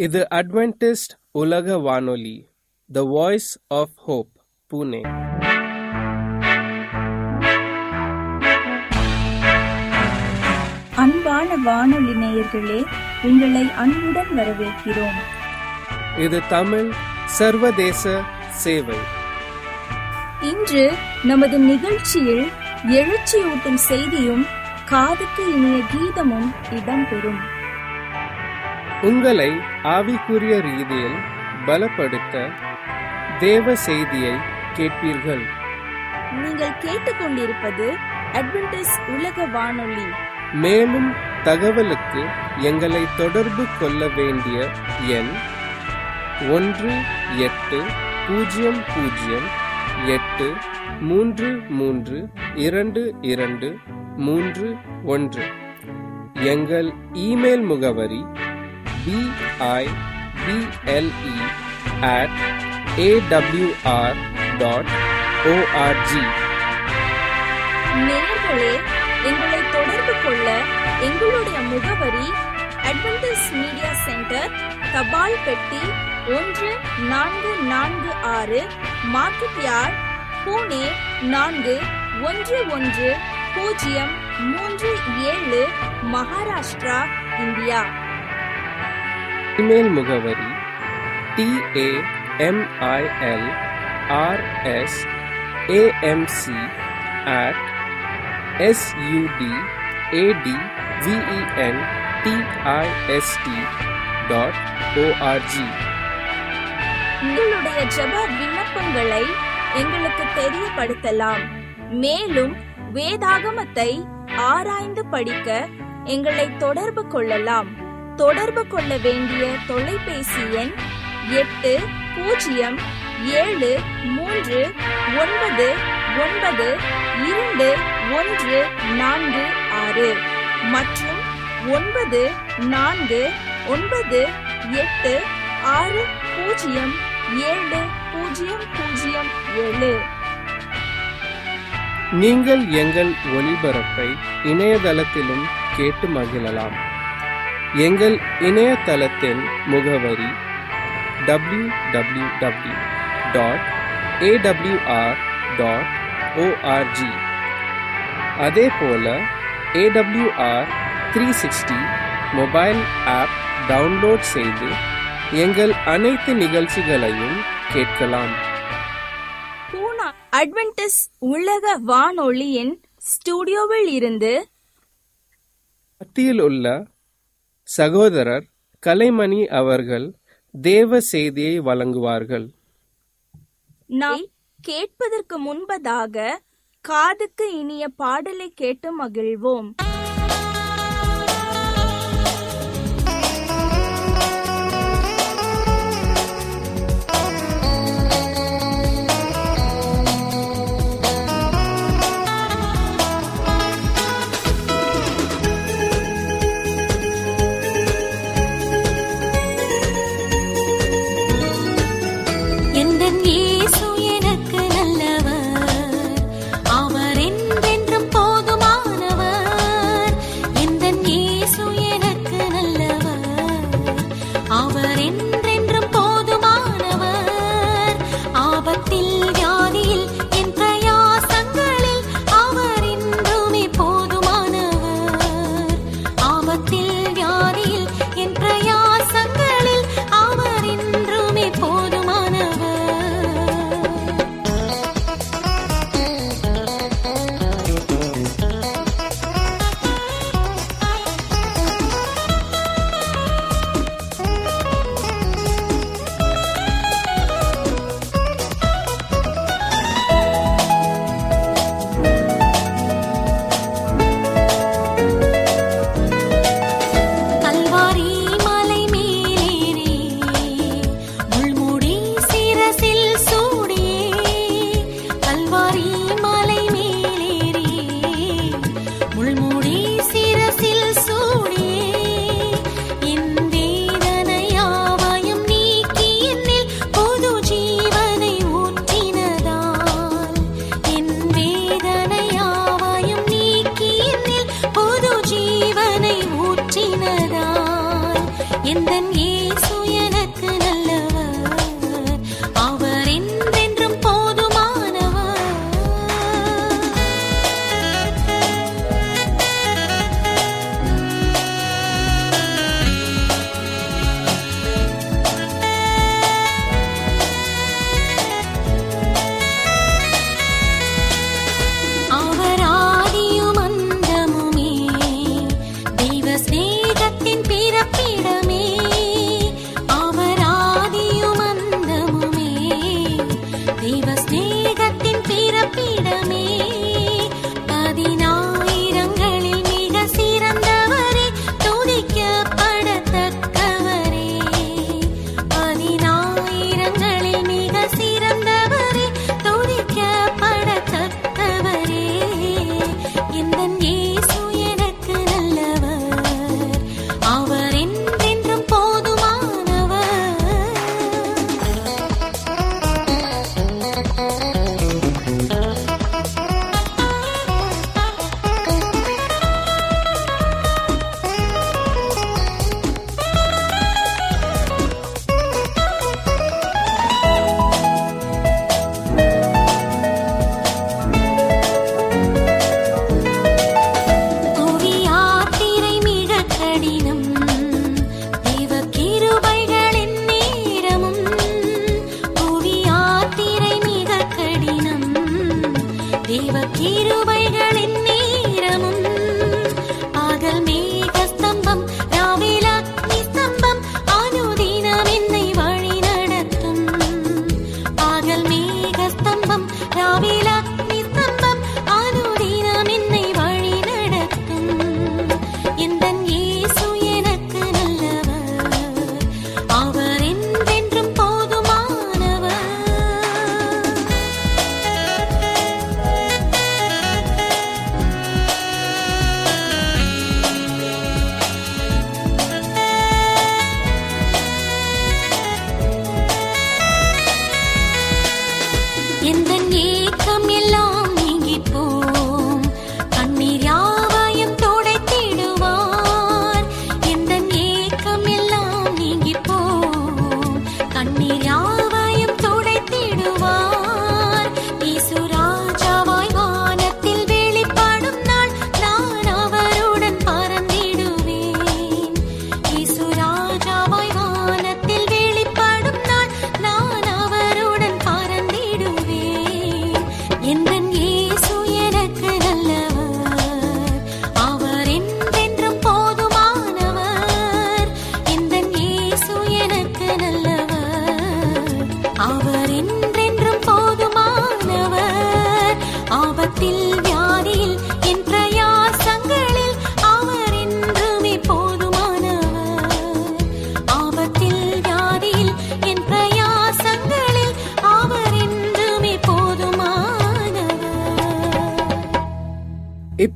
இது அட்வென்டிஸ்ட் உலக வானொலி the voice of hope Pune அன்பான வானொலி நேயர்களே உங்களை அன்புடன் வரவேற்கிறோம் இது தமிழ் சர்வதேச சேவை இன்று நமது நிகழ்ச்சியில் எழுச்சியூட்டும் செய்தியும் காதுக்கு இனிய கீதமும் இடம்பெறும் உங்களை ஆவிக்குரிய ரீதியில் பலப்படுத்த தேவ செய்தியை கேட்பீர்கள் நீங்கள் கேட்டுக்கொண்டிருப்பது அட்வென்டிஸ் உலக வானொலி மேலும் தகவலுக்கு எங்களை தொடர்பு கொள்ள வேண்டிய எண் ஒன்று எட்டு பூஜ்ஜியம் பூஜ்ஜியம் எட்டு மூன்று மூன்று இரண்டு இரண்டு மூன்று ஒன்று எங்கள் இமெயில் முகவரி BIBLE at AWR dot ORG நேயர்களே எங்களை தொடர்பு கொள்ள எங்களுடைய முகவரி அட்வென்டிஸ் மீடியா சென்டர் தபால் பெட்டி ஒன்று நான்கு நான்கு ஆறு மார்க்கெட் யார்ட் பூனே நான்கு ஒன்று ஒன்று பூஜ்ஜியம் மூன்று ஏழு மகாராஷ்டிரா இந்தியா இமெயில் முகவரி TAMIL RS AMC at SUD AD VEN TIST dot ORG உங்களுடைய ஜெப விண்ணப்பங்களை எங்களுக்கு தெரியப்படுத்தலாம் மேலும் வேதாகமத்தை ஆராய்ந்து படிக்க எங்களை தொடர்பு கொள்ளலாம் தொடர்பு கொள்ள வேண்டிய தொலைபேசி எண் எட்டு பூஜ்ஜியம் ஏழு மூன்று ஒன்பது ஒன்பது இரண்டு ஒன்று நான்கு ஆறு மற்றும் ஒன்பது நான்கு ஒன்பது எட்டு ஆறு பூஜ்ஜியம் ஏழு பூஜ்ஜியம் பூஜ்ஜியம் ஏழு நீங்கள் எங்கள் ஒளிபரப்பை இணையதளத்திலும் கேட்டு மகிழலாம் எங்கள் இணையதளத்தின் முகவரி W W W dot AWR dot ORG அதே போல AWR three sixty mobile app download செய்து எங்கள் அனைத்து நிகழ்ச்சிகளையும் கேட்கலாம் பூனா அட்வென்டிஸ் உலக வானொலியின் ஸ்டுடியோவில் இருந்து மத்தியில் உள்ள சகோதரர் கலைமணி அவர்கள் தேவ செய்தியை வழங்குவார்கள் நாம் கேட்பதற்கு முன்பதாக காதுக்கு இனிய பாடலை கேட்டு மகிழ்வோம் எந்தன் இயேசு எனக்கு நல்லவர் அவர் என்றென்றும் போதுமானவர்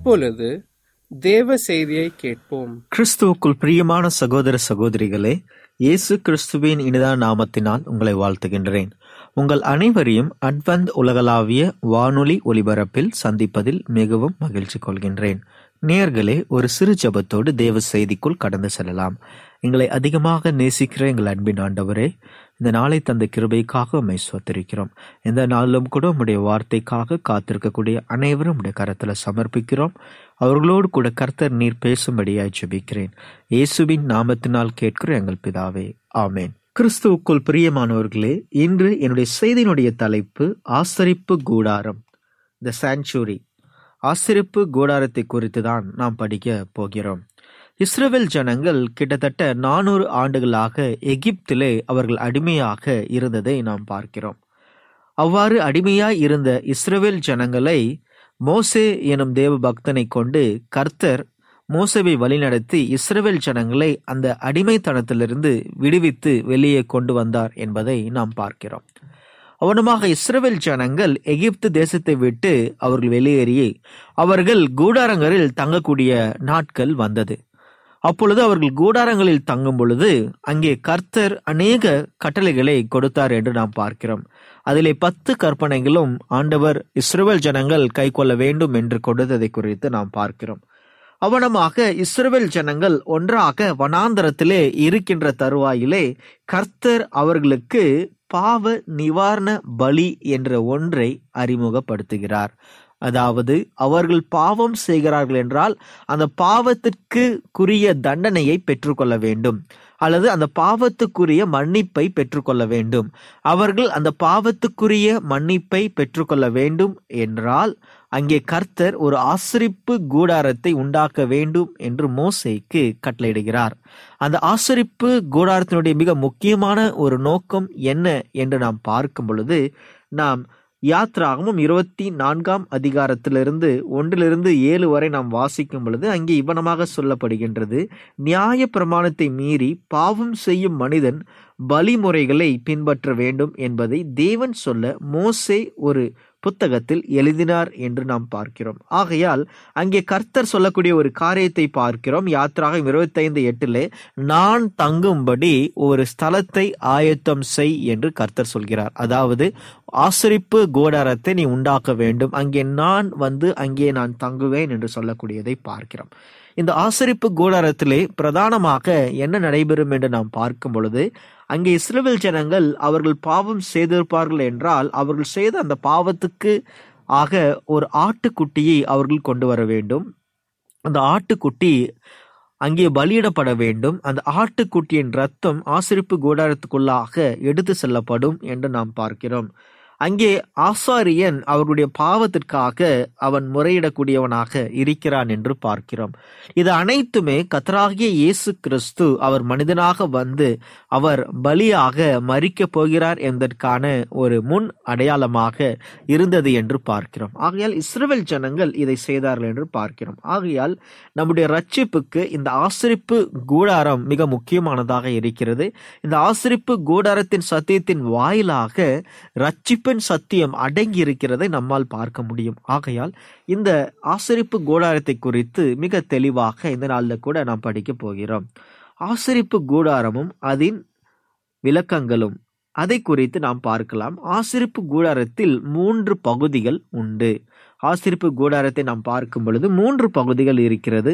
இப்பொழுது தேவ செய்தியை கேட்போம் கிறிஸ்துவுக்குள் பிரியமான சகோதர சகோதரிகளே இயேசு கிறிஸ்துவின் இனிதான நாமத்தினால் உங்களை வாழ்த்துகின்றேன் உங்கள் அனைவரையும் அட்வந்த் உலகளாவிய வானொலி ஒலிபரப்பில் சந்திப்பதில் மிகவும் மகிழ்ச்சி கொள்கின்றேன் நேர்களே ஒரு சிறு ஜபத்தோடு தேவ செய்திக்குள் கடந்து செல்லலாம் எங்களை அதிகமாக நேசிக்கிற எங்கள் அன்பின் ஆண்டவரே இந்த நாளை தந்த கிருபைக்காக உண்மை சொத்திருக்கிறோம் இந்த நாளிலும் கூட உம்முடைய வார்த்தைக்காக காத்திருக்கக்கூடிய அனைவரும் உடைய கரத்தில் சமர்ப்பிக்கிறோம் அவர்களோடு கூட கர்த்தர் நீர் பேசும்படியாய் ஜெபிக்கிறேன் இயேசுவின் நாமத்தினால் கேட்கிற எங்கள் பிதாவே ஆமேன் கிறிஸ்துவுக்குள் பிரியமானவர்களே இன்று என்னுடைய செய்தியினுடைய தலைப்பு ஆசரிப்பு கூடாரம் த சாங்சுரி ஆசிரிப்பு கூடாரத்தை குறித்து தான் நாம் படிக்க போகிறோம் இஸ்ரேல் ஜனங்கள் கிட்டத்தட்ட நானூறு ஆண்டுகளாக எகிப்திலே அவர்கள் அடிமையாக இருந்ததை நாம் பார்க்கிறோம் அவ்வாறு அடிமையாய் இருந்த இஸ்ரேல் ஜனங்களை மோசே எனும் தேவ பக்தனை கொண்டு கர்த்தர் மோசவை வழிநடத்தி இஸ்ரேல் ஜனங்களை அந்த அடிமைத்தனத்திலிருந்து விடுவித்து வெளியே கொண்டு வந்தார் என்பதை நாம் பார்க்கிறோம் அவனமாக இஸ்ரேல் ஜனங்கள் எகிப்து தேசத்தை விட்டு அவர்கள் வெளியேறி அவர்கள் கூடாரங்களில் தங்கக்கூடிய நாட்கள் வந்தது அப்பொழுது அவர்கள் கூடாரங்களில் தங்கும் பொழுது அங்கே கர்த்தர் அநேக கட்டளைகளை கொடுத்தார் என்று நாம் பார்க்கிறோம் அதிலே பத்து கற்பனைகளும் ஆண்டவர் இஸ்ரேல் ஜனங்கள் கை கொள்ள வேண்டும் என்று கொடுத்ததை குறித்து நாம் பார்க்கிறோம் அவனமாக இஸ்ரேல் ஜனங்கள் ஒன்றாக வனாந்தரத்திலே இருக்கின்ற தருவாயிலே கர்த்தர் அவர்களுக்கு பாவ நிவாரண பலி என்ற ஒன்றை அறிமுகப்படுத்துகிறார் அதாவது அவர்கள் பாவம் செய்கிறார்கள் என்றால் அந்த பாவத்திற்கு குறிய தண்டனையை பெற்றுக்கொள்ள வேண்டும் அல்லது அந்த பாவத்துக்குரிய மன்னிப்பை பெற்றுக்கொள்ள வேண்டும் அவர்கள் அந்த பாவத்துக்குரிய மன்னிப்பை பெற்றுக்கொள்ள வேண்டும் என்றால் அங்கே கர்த்தர் ஒரு ஆசிரிப்பு கூடாரத்தை உண்டாக்க வேண்டும் என்று மோசைக்கு கட்டளையிடுகிறார் அந்த ஆசிரிப்பு கூடாரத்தினுடைய மிக முக்கியமான ஒரு நோக்கம் என்ன என்று நாம் பார்க்கும் பொழுது நாம் யாத்ராகமும் இருபத்தி நான்காம் அதிகாரத்திலிருந்து ஒன்றிலிருந்து ஏழு வரை நாம் வாசிக்கும் பொழுது அங்கே இவனமாக சொல்லப்படுகின்றது நியாய பிரமாணத்தை மீறி பாவம் செய்யும் மனிதன் பலிமுறைகளை பின்பற்ற வேண்டும் என்பதை தேவன் சொல்ல மோசே ஒரு புத்தகத்தில் எழுதினார் என்று நாம் பார்க்கிறோம் ஆகையால் அங்கே கர்த்தர் சொல்லக்கூடிய ஒரு காரியத்தை பார்க்கிறோம் யாத்திராக இருபத்தைந்து எட்டிலே நான் தங்கும்படி ஒரு ஸ்தலத்தை ஆயத்தம் செய் என்று கர்த்தர் சொல்கிறார் அதாவது ஆசரிப்பு கோடாரத்தை நீ உண்டாக்க வேண்டும் அங்கே நான் வந்து அங்கே நான் தங்குவேன் என்று சொல்லக்கூடியதை பார்க்கிறோம் இந்த ஆசரிப்பு கூடாரத்திலே பிரதானமாக என்ன நடைபெறும் என்று நாம் பார்க்கும் பொழுது அங்கே இஸ்ரேல் ஜனங்கள் அவர்கள் பாவம் செய்திருப்பார்கள் என்றால் அவர்கள் செய்த அந்த பாவத்துக்கு ஆக ஒரு ஆட்டுக்குட்டியை அவர்கள் கொண்டு வர வேண்டும் அந்த ஆட்டுக்குட்டி அங்கே பலியிடப்பட வேண்டும் அந்த ஆட்டுக்குட்டியின் ரத்தம் ஆசிரிப்பு கூடாரத்துக்குள்ளாக எடுத்து செல்லப்படும் என்று நாம் பார்க்கிறோம் அங்கே ஆசாரியன் அவர்களுடைய பாவத்திற்காக அவன் முறையிடக்கூடியவனாக இருக்கிறான் என்று பார்க்கிறோம் இது அனைத்துமே கத்தராகிய இயேசு கிறிஸ்து அவர் மனிதனாக வந்து அவர் பலியாக மறிக்க போகிறார் என்பதற்கான ஒரு முன் அடையாளமாக இருந்தது என்று பார்க்கிறோம் ஆகையால் இஸ்ரேல் ஜனங்கள் இதை செய்தார்கள் என்று பார்க்கிறோம் ஆகையால் நம்முடைய ரட்சிப்புக்கு இந்த ஆசிரிப்பு கூடாரம் மிக முக்கியமானதாக இருக்கிறது இந்த ஆசிரிப்பு கூடாரத்தின் சத்தியத்தின் வாயிலாக ரட்சிப்பின் சத்தியம் அடங்கி இருக்கிறதை நம்மால் பார்க்க முடியும் ஆகையால் இந்த ஆசிரிப்பு கூடாரத்தை குறித்து மிக தெளிவாக இந்த நாளில் கூட நாம் படிக்க போகிறோம் ஆசிரிப்பு கூடாரமும் அதன் விளக்கங்களும் அதை குறித்து நாம் பார்க்கலாம் ஆசிரிப்பு கூடாரத்தில் மூன்று பகுதிகள் உண்டு ஆசிரிப்பு கூடாரத்தை நாம் பார்க்கும் பொழுது மூன்று பகுதிகள் இருக்கிறது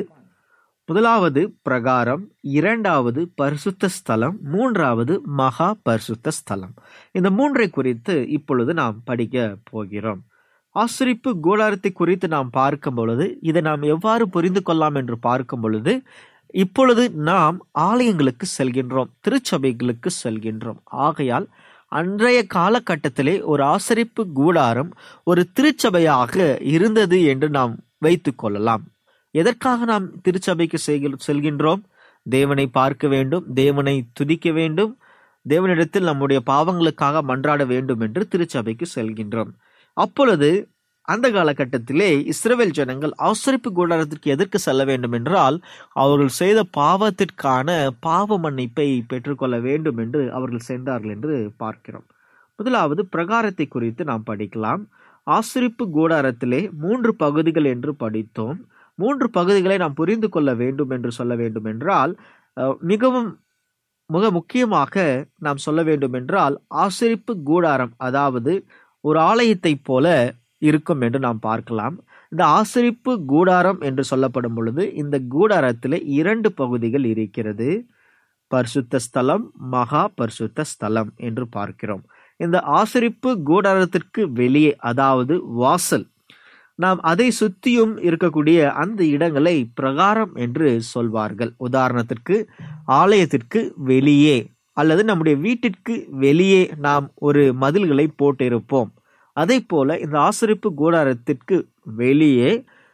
முதலாவது பிரகாரம் இரண்டாவது பரிசுத்த ஸ்தலம் மூன்றாவது மகா பரிசுத்த ஸ்தலம் இந்த மூன்றை குறித்து இப்பொழுது நாம் படிக்க போகிறோம் ஆசிரிப்பு கூடாரத்தை குறித்து நாம் பார்க்கும் பொழுது இதை நாம் எவ்வாறு புரிந்து கொள்ளலாம் என்று பார்க்கும் பொழுது இப்பொழுது நாம் ஆலயங்களுக்கு செல்கின்றோம் திருச்சபைகளுக்கு செல்கின்றோம் ஆகையால் அன்றைய காலகட்டத்திலே ஒரு ஆசரிப்பு கூடாரம் ஒரு திருச்சபையாக இருந்தது என்று நாம் வைத்துக் கொள்ளலாம் எதற்காக நாம் திருச்சபைக்கு செல்கின்றோம் தேவனை பார்க்க வேண்டும் தேவனை துதிக்க வேண்டும் தேவனிடத்தில் நம்முடைய பாவங்களுக்காக மன்றாட வேண்டும் என்று திருச்சபைக்கு செல்கின்றோம் அப்பொழுது அந்த காலகட்டத்திலே இஸ்ரவேல் ஜனங்கள் ஆசரிப்பு கூடாரத்திற்கு எதற்கு செல்ல வேண்டும் என்றால் அவர்கள் செய்த பாவத்திற்கான பாவ மன்னிப்பை பெற்றுக்கொள்ள வேண்டும் என்று அவர்கள் சென்றார்கள் என்று பார்க்கிறோம் முதலாவது பிரகாரத்தை குறித்து நாம் படிக்கலாம் ஆசிரிப்பு கூடாரத்திலே மூன்று பகுதிகள் என்று படித்தோம் மூன்று பகுதிகளை நாம் புரிந்து கொள்ள வேண்டும் என்று சொல்ல வேண்டும் என்றால் அஹ், மிகவும் மிக முக்கியமாக நாம் சொல்ல வேண்டும் என்றால் ஆசிரிப்பு கூடாரம் அதாவது ஒரு ஆலயத்தைப் போல இருக்கும் என்று நாம் பார்க்கலாம் இந்த ஆசிரிப்பு கூடாரம் என்று சொல்லப்படும் பொழுது இந்த கூடாரத்தில் இரண்டு பகுதிகள் இருக்கிறது பரிசுத்த ஸ்தலம் மகா பரிசுத்த ஸ்தலம் என்று பார்க்கிறோம் இந்த ஆசிரிப்பு கூடாரத்திற்கு வெளியே அதாவது வாசல் நாம் அதை சுத்தியும் இருக்கக்கூடிய அந்த இடங்களை பிரகாரம் என்று சொல்வார்கள் உதாரணத்திற்கு ஆலயத்திற்கு வெளியே அல்லது நம்முடைய வீட்டிற்கு வெளியே நாம் ஒரு மதில்களை போட்டிருப்போம் அதே போல இந்த ஆசிரிப்பு கூடாரத்திற்கு வெளியே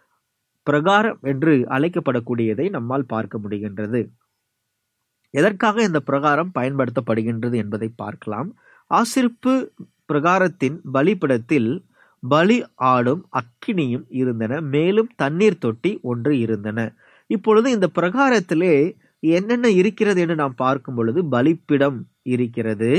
பிரகாரம் என்று அழைக்கப்படக்கூடியதை நம்மால் பார்க்க முடிகின்றது எதற்காக இந்த பிரகாரம் பயன்படுத்தப்படுகின்றது என்பதை பார்க்கலாம் ஆசிரிப்பு பிரகாரத்தின் பலிப்பிடத்தில் பலி ஆடும் அக்கினியும் இருந்தன மேலும் தண்ணீர் தொட்டி ஒன்று இருந்தன இப்பொழுது இந்த பிரகாரத்திலே என்னென்ன இருக்கிறது என்று நாம் பார்க்கும் பொழுது பலிப்பிடம் இருக்கிறது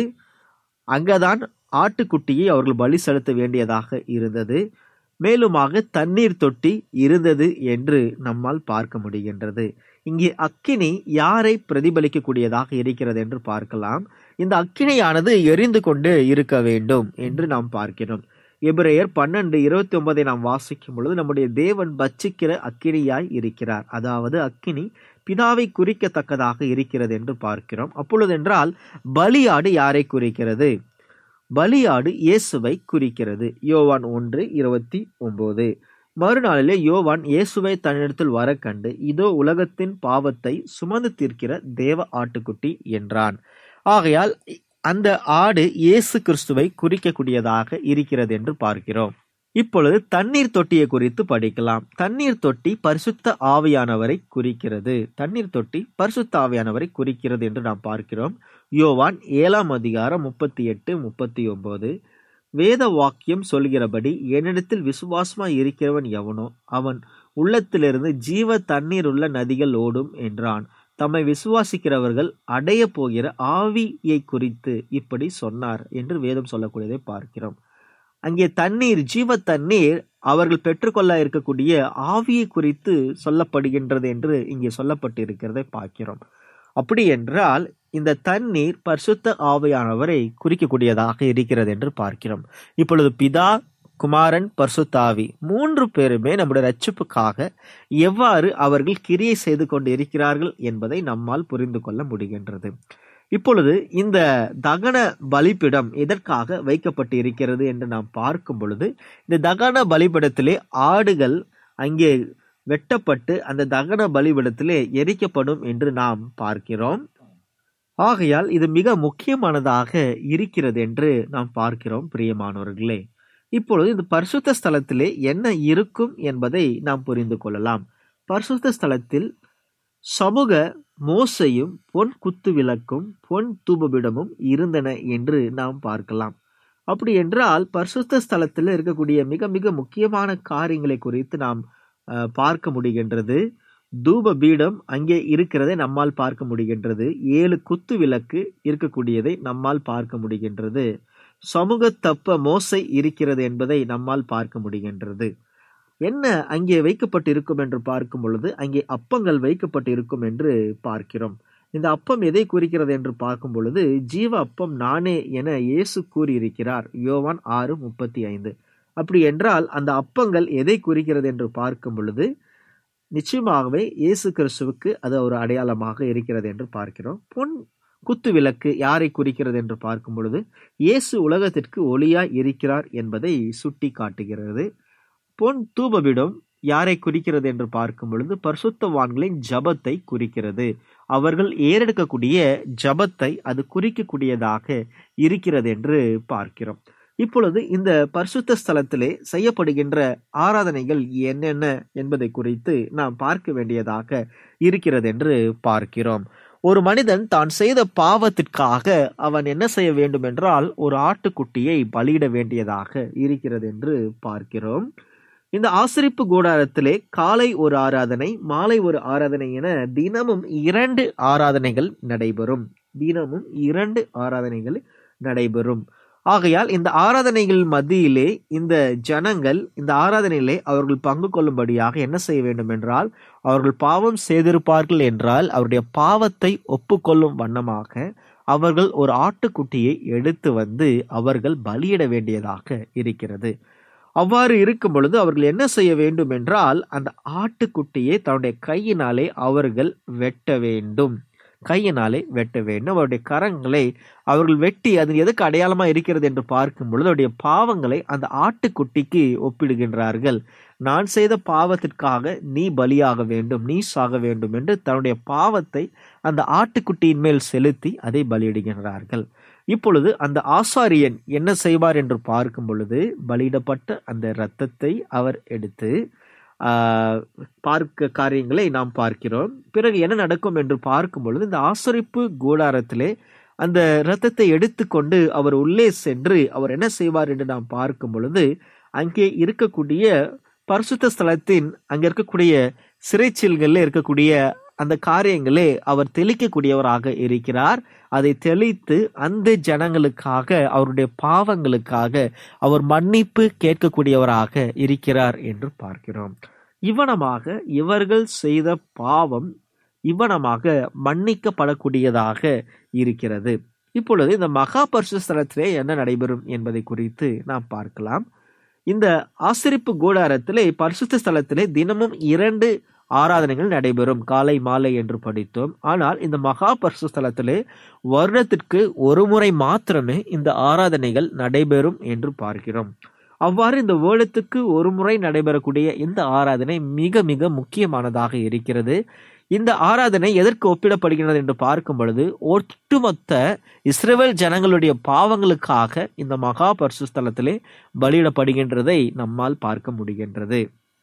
அங்கதான் ஆட்டுக்குட்டியை அவர்கள் பலி செலுத்த வேண்டியதாக இருந்தது மேலுமாக தண்ணீர் தொட்டி இருந்தது என்று நம்மால் பார்க்க முடிகின்றது இங்கே அக்கினி யாரை பிரதிபலிக்கக்கூடியதாக இருக்கிறது என்று பார்க்கலாம் இந்த அக்கினியானது எரிந்து கொண்டு இருக்க வேண்டும் என்று நாம் பார்க்கிறோம் எபிரேயர் பன்னெண்டு இருபத்தி ஒன்பதை நாம் வாசிக்கும் பொழுது நம்முடைய தேவன் பட்சிக்கிற அக்கினியாய் இருக்கிறார் அதாவது அக்கினி பிதாவை குறிக்கத்தக்கதாக இருக்கிறது என்று பார்க்கிறோம் அப்பொழுது என்றால் பலியாடு யாரை குறிக்கிறது பலியாடு இயேசுவை குறிக்கிறது யோவான் ஒன்று இருபத்தி ஒன்பது மறுநாளிலே யோவான் இயேசுவை தன்னிடத்தில் வர கண்டு இதோ உலகத்தின் பாவத்தை சுமந்து தீர்க்கிற தேவ ஆட்டுக்குட்டி என்றான் ஆகையால் அந்த ஆடு இயேசு கிறிஸ்துவை குறிக்கக்கூடியதாக இருக்கிறது என்று பார்க்கிறோம் இப்பொழுது தண்ணீர் தொட்டியை குறித்து படிக்கலாம் தண்ணீர் தொட்டி பரிசுத்த ஆவியானவரை குறிக்கிறது தண்ணீர் தொட்டி பரிசுத்த ஆவியானவரை குறிக்கிறது என்று நாம் பார்க்கிறோம் யோவான் ஏழாம் அதிகாரம் முப்பத்தி எட்டு முப்பத்தி ஒன்பது வேத வாக்கியம் சொல்கிறபடி என்னிடத்தில் விசுவாசமாய் இருக்கிறவன் எவனோ அவன் உள்ளத்திலிருந்து ஜீவ தண்ணீர் உள்ள நதிகள் ஓடும் என்றான் தம்மை விசுவாசிக்கிறவர்கள் அடைய போகிற ஆவியை குறித்து இப்படி சொன்னார் என்று வேதம் சொல்லக்கூடியதை பார்க்கிறோம் அங்கே தண்ணீர் ஜீவ தண்ணீர் அவர்கள் பெற்றுக்கொள்ள இருக்கக்கூடிய ஆவியை குறித்து சொல்லப்படுகின்றது என்று இங்கே சொல்லப்பட்டு இருக்கிறதை பார்க்கிறோம் அப்படி என்றால் இந்த தண்ணீர் பரிசுத்த ஆவியானவரை குறிக்கக்கூடியதாக இருக்கிறது என்று பார்க்கிறோம் இப்பொழுது பிதா குமாரன் பரிசுத்தாவி மூன்று பேருமே நம்முடைய ரட்சிப்புக்காக எவ்வாறு அவர்கள் கிரியை செய்து கொண்டு இருக்கிறார்கள் என்பதை நம்மால் புரிந்து கொள்ள முடிகின்றது இப்பொழுது இந்த தகன பலிப்பிடம் எதற்காக வைக்கப்பட்டு இருக்கிறது என்று நாம் பார்க்கும் பொழுது இந்த தகன பலிப்பிடத்திலே ஆடுகள் அங்கே வெட்டப்பட்டு அந்த தகன பலிபிடத்திலே எரிக்கப்படும் என்று நாம் பார்க்கிறோம் ஆகையால் இது மிக முக்கியமானதாக இருக்கிறது என்று நாம் பார்க்கிறோம் பிரியமானவர்களே இப்பொழுது இந்த பரிசுத்த ஸ்தலத்திலே என்ன இருக்கும் என்பதை நாம் புரிந்து கொள்ளலாம் பரிசுத்த ஸ்தலத்தில் சமூக மோசையும் பொன் குத்து விளக்கும் பொன் தூபபிடமும் இருந்தன என்று நாம் பார்க்கலாம் அப்படி என்றால் பரிசுத்த ஸ்தலத்தில் இருக்கக்கூடிய மிக மிக முக்கியமான காரியங்களை குறித்து நாம் அஹ், பார்க்க முடிகின்றது தூப பீடம் அங்கே இருக்கிறதை நம்மால் பார்க்க முடிகின்றது ஏழு குத்து விளக்கு இருக்கக்கூடியதை நம்மால் பார்க்க முடிகின்றது சமூக தப்ப மோசை இருக்கிறது என்பதை நம்மால் பார்க்க முடிகின்றது என்ன அங்கே வைக்கப்பட்டு இருக்கும் என்று பார்க்கும் பொழுது அங்கே அப்பங்கள் வைக்கப்பட்டு இருக்கும் என்று பார்க்கிறோம் இந்த அப்பம் எதை குறிக்கிறது என்று பார்க்கும் பொழுது ஜீவ அப்பம் நானே என இயேசு கூறியிருக்கிறார் யோவான் ஆறு முப்பத்தி ஐந்து அப்படி என்றால் அந்த அப்பங்கள் எதை குறிக்கிறது என்று பார்க்கும் பொழுது நிச்சயமாகவே இயேசு கிறிஸ்துவுக்கு அது ஒரு அடையாளமாக இருக்கிறது என்று பார்க்கிறோம் பொன் குத்து விளக்கு யாரை குறிக்கிறது என்று பார்க்கும் பொழுது இயேசு உலகத்திற்கு ஒளியாய் இருக்கிறார் என்பதை சுட்டி காட்டுகிறது பொன் தூபவிடம் யாரை குறிக்கிறது என்று பார்க்கும் பொழுது பரிசுத்தவான்களின் ஜபத்தை குறிக்கிறது அவர்கள் ஏறெடுக்கக்கூடிய ஜபத்தை அது குறிக்கக்கூடியதாக இருக்கிறது என்று பார்க்கிறோம் இப்பொழுது இந்த பரிசுத்த ஸ்தலத்திலே செய்யப்படுகின்ற ஆராதனைகள் என்னென்ன என்பதை குறித்து நாம் பார்க்க வேண்டியதாக இருக்கிறது என்று பார்க்கிறோம் ஒரு மனிதன் தான் செய்த பாவத்திற்காக அவன் என்ன செய்ய வேண்டும் என்றால் ஒரு ஆட்டுக்குட்டியை பலியிட வேண்டியதாக இருக்கிறது என்று பார்க்கிறோம் இந்த ஆசிரிப்பு கூடாரத்திலே காலை ஒரு ஆராதனை மாலை ஒரு ஆராதனை என தினமும் இரண்டு ஆராதனைகள் நடைபெறும் தினமும் இரண்டு ஆராதனைகள் நடைபெறும் ஆகையால் இந்த ஆராதனைகள் மத்தியிலே இந்த ஜனங்கள் இந்த ஆராதனையிலே அவர்கள் பங்கு கொள்ளும்படியாக என்ன செய்ய வேண்டும் என்றால் அவர்கள் பாவம் செய்திருப்பார்கள் என்றால் அவருடைய பாவத்தை ஒப்புக்கொள்ளும் வண்ணமாக அவர்கள் ஒரு ஆட்டுக்குட்டியை எடுத்து வந்து அவர்கள் பலியிட வேண்டியதாக இருக்கிறது அவ்வாறு இருக்கும் பொழுது அவர்கள் என்ன செய்ய வேண்டும் என்றால் அந்த ஆட்டுக்குட்டியை தன்னுடைய கையினாலே அவர்கள் வெட்ட வேண்டும் கையினாலே வெட்ட வேண்டும் அவருடைய கரங்களை அவர்கள் வெட்டி அது எதுக்கு அடையாளமா இருக்கிறது என்று பார்க்கும் பொழுது அவருடைய பாவங்களை அந்த ஆட்டுக்குட்டிக்கு ஒப்பிடுகின்றார்கள் நான் செய்த பாவத்திற்காக நீ பலியாக வேண்டும் நீ சாக வேண்டும் என்று தன்னுடைய பாவத்தை அந்த ஆட்டுக்குட்டியின் மேல் செலுத்தி அதை பலியிடுகின்றார்கள் இப்பொழுது அந்த ஆசாரியன் என்ன செய்வார் என்று பார்க்கும் பொழுது பலியிடப்பட்ட அந்த இரத்தத்தை அவர் எடுத்து ஆஹ், பார்க்க காரியங்களை நாம் பார்க்கிறோம் பிறகு என்ன நடக்கும் என்று பார்க்கும் பொழுது இந்த ஆசரிப்பு கூடாரத்திலே அந்த இரத்தத்தை எடுத்துக்கொண்டு அவர் உள்ளே சென்று அவர் என்ன செய்வார் என்று நாம் பார்க்கும் பொழுது அங்கே இருக்கக்கூடிய பரிசுத்த ஸ்தலத்தின் அங்க இருக்கக்கூடிய சிறைச்சீல்களில் இருக்கக்கூடிய அந்த காரியங்களே அவர் தெளிக்கக்கூடியவராக இருக்கிறார் அதை தெளித்து அந்த ஜனங்களுக்காக அவருடைய பாவங்களுக்காக அவர் மன்னிப்பு கேட்கக்கூடியவராக இருக்கிறார் என்று பார்க்கிறோம் இவனமாக இவர்கள் செய்த பாவம் இவனமாக மன்னிக்கப்படக்கூடியதாக இருக்கிறது இப்பொழுது இந்த மகா பரிசு ஸ்தலத்திலே என்ன நடைபெறும் என்பதை குறித்து நாம் பார்க்கலாம் இந்த ஆசிரிப்பு கூடாரத்திலே பரிசுத்த ஸ்தலத்திலே தினமும் இரண்டு ஆராதனைகள் நடைபெறும் காலை மாலை என்று படித்தோம் ஆனால் இந்த மகா பரிசு ஸ்தலத்திலே வருடத்திற்கு ஒரு முறை மாத்திரமே இந்த ஆராதனைகள் நடைபெறும் என்று பார்க்கிறோம் அவ்வாறு இந்த வேளத்துக்கு ஒரு முறை நடைபெறக்கூடிய இந்த ஆராதனை மிக மிக முக்கியமானதாக இருக்கிறது இந்த ஆராதனை எதற்கு ஒப்பிடப்படுகிறது என்று பார்க்கும் பொழுது ஒட்டுமொத்த இஸ்ரேல் ஜனங்களுடைய பாவங்களுக்காக இந்த மகா பரிசு ஸ்தலத்திலே பலியிடப்படுகின்றதை நம்மால் பார்க்க முடிகின்றது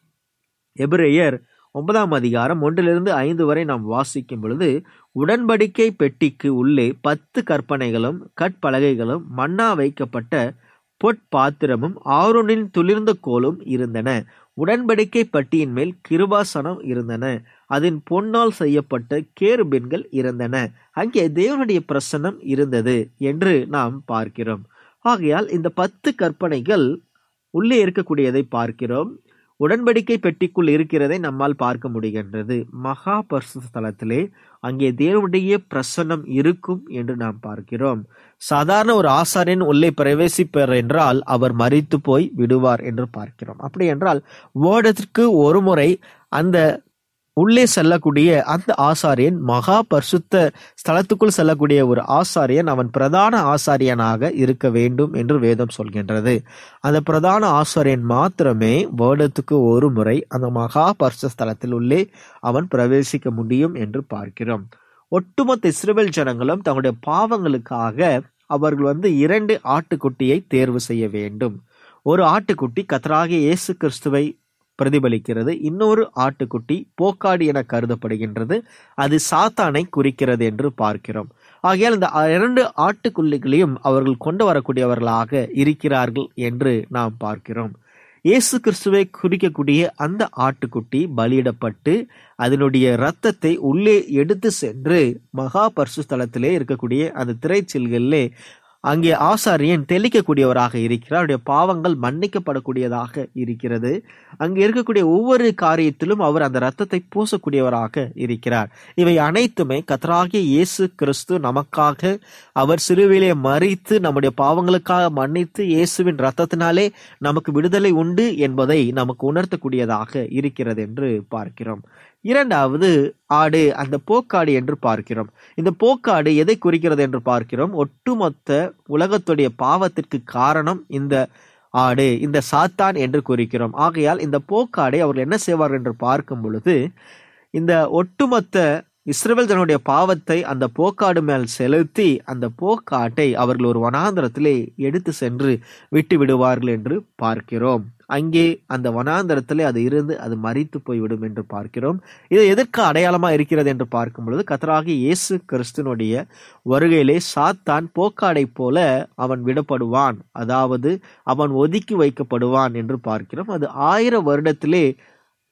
எபிரேயர் ஒன்பதாம் அதிகாரம் ஒன்றிலிருந்து ஐந்து வரை நாம் வாசிக்கும் பொழுது உடன்படிக்கை பெட்டிக்கு உள்ளே பத்து கற்பனைகளும் கற்பலகைகளும் மண்ணா வைக்கப்பட்ட பொற்பாத்திரமும் ஆரோனின் துளிர்ந்த கோலும் இருந்தன உடன்படிக்கை பட்டியின் மேல் கிருபாசனம் இருந்தன அதன் பொன்னால் செய்யப்பட்ட கேருபின்கள் இருந்தன அங்கே தேவனுடைய பிரசன்னம் இருந்தது என்று நாம் பார்க்கிறோம் ஆகையால் இந்த பத்து கற்பனைகள் உள்ளே இருக்கக்கூடியதை பார்க்கிறோம் உடன்படிக்கை பெட்டிக்குள் இருக்கிறதை நம்மால் பார்க்க முடிகின்றது மகா பரிசு ஸ்தலத்திலே அங்கே தேவனுடைய பிரசன்னம் இருக்கும் என்று நாம் பார்க்கிறோம் சாதாரண ஒரு ஆசாரியன் உள்ளே பிரவேசிப்பார் என்றால் அவர் மறித்து போய் விடுவார் என்று பார்க்கிறோம் அப்படி என்றால் வேடத்திற்கு ஒரு முறை அந்த உள்ளே செல்லக்கூடிய அந்த ஆசாரியன் மகா பரிசுத்த ஸ்தலத்துக்குள் செல்லக்கூடிய ஒரு ஆசாரியன் அவன் பிரதான ஆசாரியனாக இருக்க வேண்டும் என்று வேதம் சொல்கின்றது அந்த பிரதான ஆசாரியன் மாத்திரமே வேடத்துக்கு ஒரு முறை அந்த மகா பரிசு ஸ்தலத்தில் உள்ளே அவன் பிரவேசிக்க முடியும் என்று பார்க்கிறோம் ஒட்டுமொத்த இஸ்ரேல் ஜனங்களும் தங்களுடைய பாவங்களுக்காக அவர்கள் வந்து இரண்டு ஆட்டுக்குட்டியை தேர்வு செய்ய வேண்டும் ஒரு ஆட்டுக்குட்டி கத்தராகிய இயேசு கிறிஸ்துவை பிரதிபலிக்கிறது இன்னொரு ஆட்டுக்குட்டி போக்காடி என கருதப்படுகின்றது அது சாத்தானை குறிக்கிறது என்று பார்க்கிறோம் ஆகையால் இந்த இரண்டு ஆட்டுக்குள்ளிகளையும் அவர்கள் கொண்டு வரக்கூடியவர்களாக இருக்கிறார்கள் என்று நாம் பார்க்கிறோம் இயேசு கிறிஸ்துவை குறிக்கக்கூடிய அந்த ஆட்டுக்குட்டி பலியிடப்பட்டு அதனுடைய இரத்தத்தை உள்ளே எடுத்து சென்று மகா பரிசு ஸ்தலத்திலே இருக்கக்கூடிய அந்த திரைச்சில்களிலே அங்கே ஆசாரியன் தெளிக்கக்கூடியவராக இருக்கிறார் அவருடைய பாவங்கள் மன்னிக்கப்படக்கூடியதாக இருக்கிறது அங்கே இருக்கக்கூடிய ஒவ்வொரு காரியத்திலும் அவர் அந்த இரத்தத்தை பூசக்கூடியவராக இருக்கிறார் இவை அனைத்துமே கத்தராகிய இயேசு கிறிஸ்து நமக்காக அவர் சிலுவிலே மறித்து நம்முடைய பாவங்களுக்காக மன்னித்து இயேசுவின் இரத்தத்தினாலே நமக்கு விடுதலை உண்டு என்பதை நமக்கு உணர்த்தக்கூடியதாக இருக்கிறது என்று பார்க்கிறோம் இரண்டாவது ஆடு அந்த போக்காடு என்று பார்க்கிறோம் இந்த போக்காடு எதை குறிக்கிறது என்று பார்க்கிறோம் ஒட்டுமொத்த உலகத்துடைய பாவத்திற்கு காரணம் இந்த ஆடு இந்த சாத்தான் என்று குறிக்கிறோம் ஆகையால் இந்த போக்காடை அவர்கள் என்ன செய்வார் என்று பார்க்கும் பொழுது இந்த ஒட்டுமொத்த இஸ்ரேல் தன்னுடைய பாவத்தை அந்த போக்காடு மேல் செலுத்தி அந்த போக்காட்டை அவர்கள் ஒரு வனாந்தரத்திலே எடுத்து சென்று விட்டு விடுவார்கள் என்று பார்க்கிறோம் அங்கே அந்த வனாந்தரத்திலே அது இருந்து அது மறித்து போய்விடும் என்று பார்க்கிறோம் இது எதற்கு அடையாளமா இருக்கிறது என்று பார்க்கும் பொழுது கத்தராகி இயேசு கிறிஸ்துனுடைய வருகையிலே சாத்தான் போக்காடை போல அவன் விடப்படுவான் அதாவது அவன் ஒதுக்கி வைக்கப்படுவான் என்று பார்க்கிறோம் அது ஆயிரம் வருடத்திலே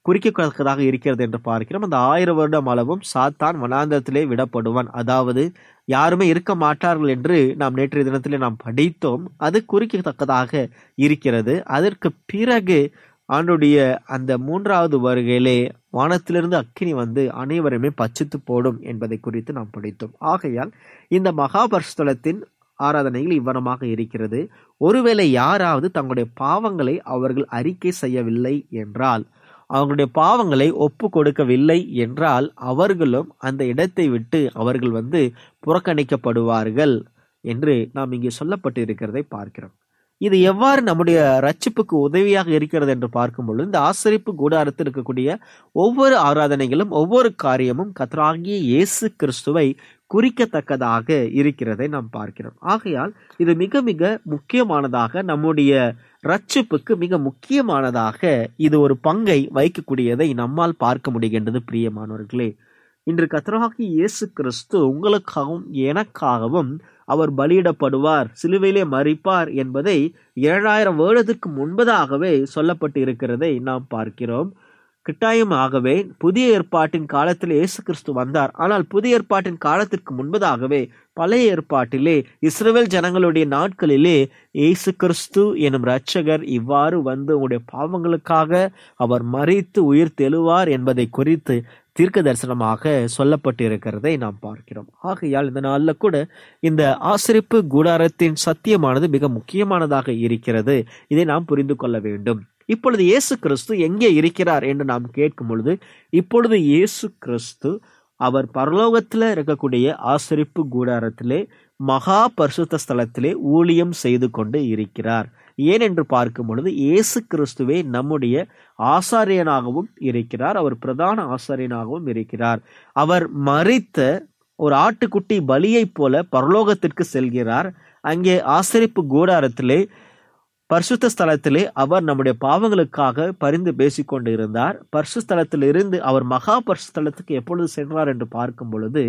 குறிக்கத்தக்கதாக இருக்கிறது என்று பார்க்கிறோம் அந்த ஆயிரம் வருடம் அளவும் சாத்தான் வனாந்தரத்திலே விடப்படுவான் அதாவது யாருமே இருக்க மாட்டார்கள் என்று நாம் நேற்றைய தினத்திலே நாம் படித்தோம் அது குறிக்கத்தக்கதாக இருக்கிறது அதற்கு பிறகு ஆண்டுடைய அந்த மூன்றாவது வருகையிலே வானத்திலிருந்து அக்கினி வந்து அனைவருமே பச்சித்து போடும் என்பதை குறித்து நாம் படித்தோம் ஆகையால் இந்த மகாபரிசுத்தலத்தின் ஆராதனைகள் இவ்வனமாக இருக்கிறது ஒருவேளை யாராவது தங்களுடைய பாவங்களை அவர்கள் அறிக்கை செய்யவில்லை என்றால் அவங்களுடைய பாவங்களை ஒப்பு கொடுக்கவில்லை என்றால் அவர்களும் அந்த இடத்தை விட்டு அவர்கள் வந்து புறக்கணிக்கப்படுவார்கள் என்று நாம் இங்கே சொல்லப்பட்டு இருக்கிறதை பார்க்கிறோம் இது எவ்வாறு நம்முடைய ரட்சிப்புக்கு உதவியாக இருக்கிறது என்று பார்க்கும் பொழுது இந்த ஆசரிப்பு கூடாரத்தில் இருக்கக்கூடிய ஒவ்வொரு ஆராதனைகளும் ஒவ்வொரு காரியமும் கத்தராகிய இயேசு கிறிஸ்துவை குறிக்கத்தக்கதாக இருக்கிறதை நாம் பார்க்கிறோம் ஆகையால் இது மிக மிக முக்கியமானதாக நம்முடைய ரட்சிப்புக்கு மிக முக்கியமானதாக இது ஒரு பங்கை வைக்கக்கூடியதை நம்மால் பார்க்க முடிகின்றது பிரியமானவர்களே இன்று கத்தராகி இயேசு கிறிஸ்து உங்களுக்காகவும் எனக்காகவும் அவர் பலியிடப்படுவார் சிலுவையிலே மறிப்பார் என்பதை ஏழாயிரம் வருடத்திற்கு முன்பதாகவே சொல்லப்பட்டு இருக்கிறதை நாம் பார்க்கிறோம் கட்டாயமாகவே புதிய ஏற்பாட்டின் காலத்தில் இயேசு கிறிஸ்து வந்தார் ஆனால் புதிய ஏற்பாட்டின் காலத்திற்கு முன்பதாகவே பழைய ஏற்பாட்டிலே இஸ்ரேல் ஜனங்களுடைய நாட்களிலே இயேசு கிறிஸ்து எனும் இரட்சகர் இவ்வாறு வந்து உங்களுடைய பாவங்களுக்காக அவர் மறித்து உயிர் தெழுவார் என்பதை குறித்து தீர்க்க தரிசனமாக சொல்லப்பட்டு இருக்கிறதை நாம் பார்க்கிறோம் ஆகையால் இந்த நாளில் கூட இந்த ஆசிரிப்பு கூடாரத்தின் சத்தியமானது மிக முக்கியமானதாக இருக்கிறது இதை நாம் புரிந்து கொள்ள வேண்டும் இப்பொழுது இயேசு கிறிஸ்து எங்கே இருக்கிறார் என்று நாம் கேட்கும் பொழுது இப்பொழுது இயேசு கிறிஸ்து அவர் பரலோகத்தில் இருக்கக்கூடிய ஆசரிப்பு கூடாரத்திலே மகா பரிசுத்த ஸ்தலத்திலே ஊழியம் செய்து கொண்டு இருக்கிறார் ஏன் என்று பார்க்கும் பொழுது இயேசு கிறிஸ்துவே நம்முடைய ஆசாரியனாகவும் இருக்கிறார் அவர் பிரதான ஆசாரியனாகவும் இருக்கிறார் அவர் மறித்த ஒரு ஆட்டுக்குட்டி பலியைப் போல பரலோகத்திற்கு செல்கிறார் அங்கே ஆசரிப்பு கூடாரத்திலே பரிசுத்த ஸ்தலத்திலே அவர் நம்முடைய பாவங்களுக்காக பரிந்து பேசிக்கொண்டு இருந்தார் பரிசு ஸ்தலத்தில் இருந்து அவர் மகா பரிசு ஸ்தலத்துக்கு எப்பொழுது சென்றார் என்று பார்க்கும் பொழுது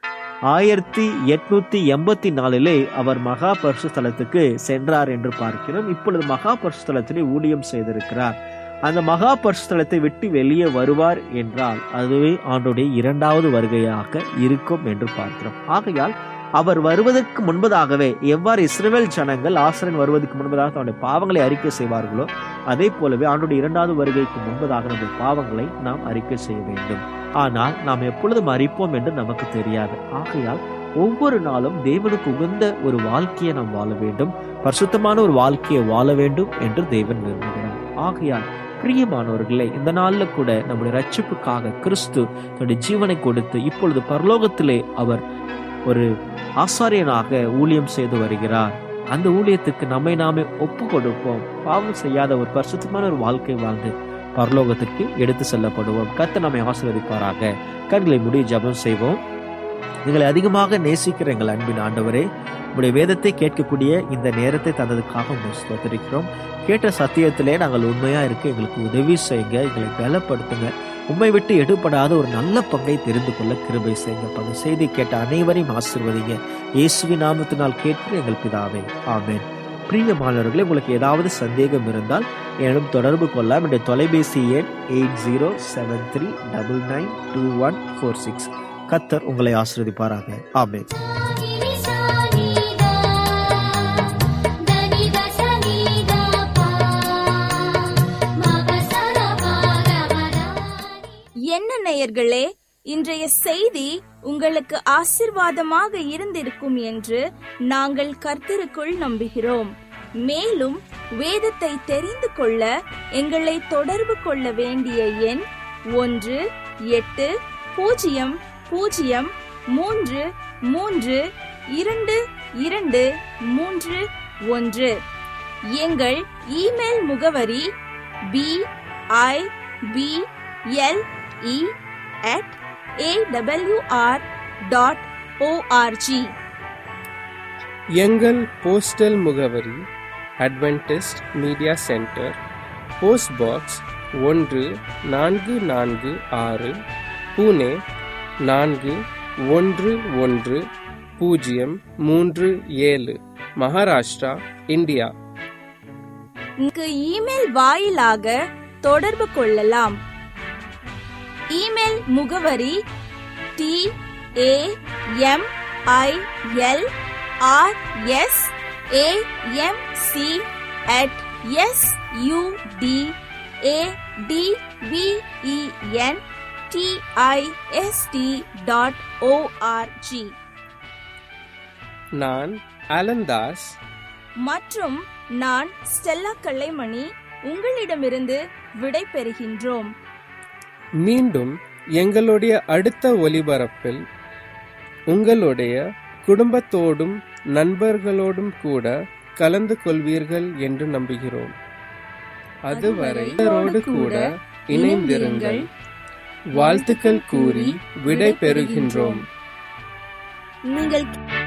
ஆயிரத்தி எட்நூத்தி எண்பத்தி நாலிலே அவர் மகா பரிசு ஸ்தலத்துக்கு சென்றார் என்று பார்க்கிறோம் இப்பொழுது மகா பரிசு ஸ்தலத்திலே ஊழியம் செய்திருக்கிறார் அந்த மகா பரிசு ஸ்தலத்தை விட்டு வெளியே வருவார் என்றால் அதுவே ஆண்டுடைய இரண்டாவது வருகையாக இருக்கும் என்று பார்க்கிறோம் ஆகையால் அவர் வருவதற்கு முன்பதாகவே எவ்வாறு இஸ்ரேல் ஜனங்கள் ஆசிரியன் வருவதற்கு முன்பதாக தன்னுடைய பாவங்களை அறிக்கை செய்வார்களோ அதே போலவே ஆண்டுடைய இரண்டாவது வருகைக்கு முன்பதாக நம்முடைய பாவங்களை நாம் அறிக்கை செய்ய வேண்டும் ஆனால் நாம் எப்பொழுதும் அறிப்போம் என்று நமக்கு தெரியாது ஆகையால் ஒவ்வொரு நாளும் தேவனுக்கு உகந்த ஒரு வாழ்க்கையை நாம் வாழ வேண்டும் பரிசுத்தமான ஒரு வாழ்க்கையை வாழ வேண்டும் என்று தேவன் விரும்புகிறார் ஆகையால் பிரியமானவர்களே இந்த நாள்ல கூட நம்முடைய ரட்சிப்புக்காக கிறிஸ்து தன்னுடைய ஜீவனை கொடுத்து இப்பொழுது பரலோகத்திலே அவர் ஒரு ஆசாரியனாக ஊழியம் செய்து வருகிறார் அந்த ஊழியத்துக்கு நம்மை நாமே ஒப்பு கொடுப்போம் பாவம் செய்யாத ஒரு பரிசுத்தமான ஒரு வாழ்க்கை வாழ்ந்து பரலோகத்திற்கு எடுத்து செல்லப்படுவோம் கத்த நம்மை ஆசீர்வதிப்பாராக கண்களை முடி ஜபம் செய்வோம் எங்களை அதிகமாக நேசிக்கிற எங்கள் அன்பின் ஆண்டவரே உடைய வேதத்தை கேட்கக்கூடிய இந்த நேரத்தை தந்ததுக்காக உங்களை ஸ்தோத்திரிக்கிறோம் கேட்ட சத்தியத்திலே நாங்கள் உண்மையா இருக்க எங்களுக்கு உதவி செய்யுங்க எங்களை பலப்படுத்துங்க உண்மை விட்டு எடுபடாத ஒரு நல்ல பங்கை தெரிந்து கொள்ள கிருபை செய்யுங்க அந்த செய்தி கேட்ட அனைவரையும் ஆசிர்வதிங்க இயேசுவி நாமத்தினால் கேட்கிற எங்கள் பிதாவே ஆமேன் பிரியமானவர்களே உங்களுக்கு ஏதாவது சந்தேகம் இருந்தால் என்னிடம் தொடர்பு கொள்ளலாம் என்னுடைய தொலைபேசி எண் eight zero seven three double nine two one four six கத்தர் உங்களை ஆசிர்வதிப்பாராக ஆமேன் என்ன நேயர்களே இன்றைய செய்தி உங்களுக்கு ஆசிர்வாதமாக இருந்திருக்கும் என்று நாங்கள் கர்த்தருக்குள் நம்புகிறோம் மேலும் வேதத்தை தெரிந்து கொள்ள எங்களை தொடர்பு கொள்ள வேண்டிய எண் ஒன்று எட்டு பூஜ்ஜியம் பூஜ்ஜியம் மூன்று மூன்று இரண்டு இரண்டு மூன்று ஒன்று எங்கள் இமெயில் முகவரி B I B L E at AWR dot ORG எங்கள் போஸ்டல் முகவரி Adventist media centre post box ஒன்று நான்கு நான்கு ஆறு புனே நான்கு ஒன்று ஒன்று பூஜ்ஜியம் மூன்று ஏழு மகாராஷ்டிரா இந்தியா இங்கு இமெயில் வாயிலாக தொடர்பு கொள்ளலாம் இமெயில் முகவரி T A M I L R S A M C at S U D A D V E N T I S T dot ORG நான் அலந்தாஸ் மற்றும் நான் ஸ்டெல்லா கல்லைமணி உங்களிடமிருந்து விடை பெறுகின்றோம் மீண்டும் எங்களுடைய அடுத்த ஒலிபரப்பில் உங்களுடைய குடும்பத்தோடும் நண்பர்களோடும் கூட கலந்து கொள்வீர்கள் என்று நம்புகிறோம் அதுவரை இவரோடு கூட இணைந்திருங்கள் வாழ்த்துக்கள் கூறி விடை பெறுகின்றோம் நீங்கள்